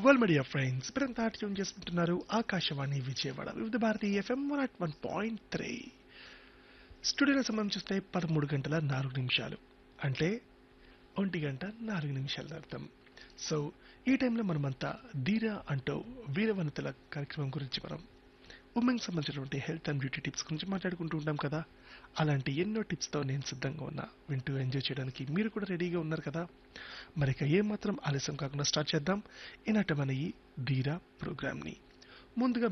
well media friends ఇప్పుడంతా tune చేసుకుంటున్నారు Akashvani Vijayawada Vividh Bharati FM one at one point three స్టూడియోలో సమయం చూస్తే పదమూడు గంటల నాలుగు నిమిషాలు అంటే ఒంటి గంట నాలుగు నిమిషాల అర్థం సో ఈ టైంలో మనమంతా ధీరా అంటూ వీరవనితల కార్యక్రమం గురించి మనం ఉమెన్కి సంబంధించినటువంటి హెల్త్ అండ్ బ్యూటీ టిప్స్ గురించి మాట్లాడుకుంటూ ఉంటాం కదా అలాంటి ఎన్నో టిప్స్తో నేను సిద్ధంగా ఉన్నా వింటూ ఎంజాయ్ చేయడానికి మీరు కూడా రెడీగా ఉన్నారు కదా మరి ఇక ఏమాత్రం ఆలస్యం కాకుండా స్టార్ట్ చేద్దాం ఈనాటి మన ఈ ధీరా ప్రోగ్రామ్ని ముందుగా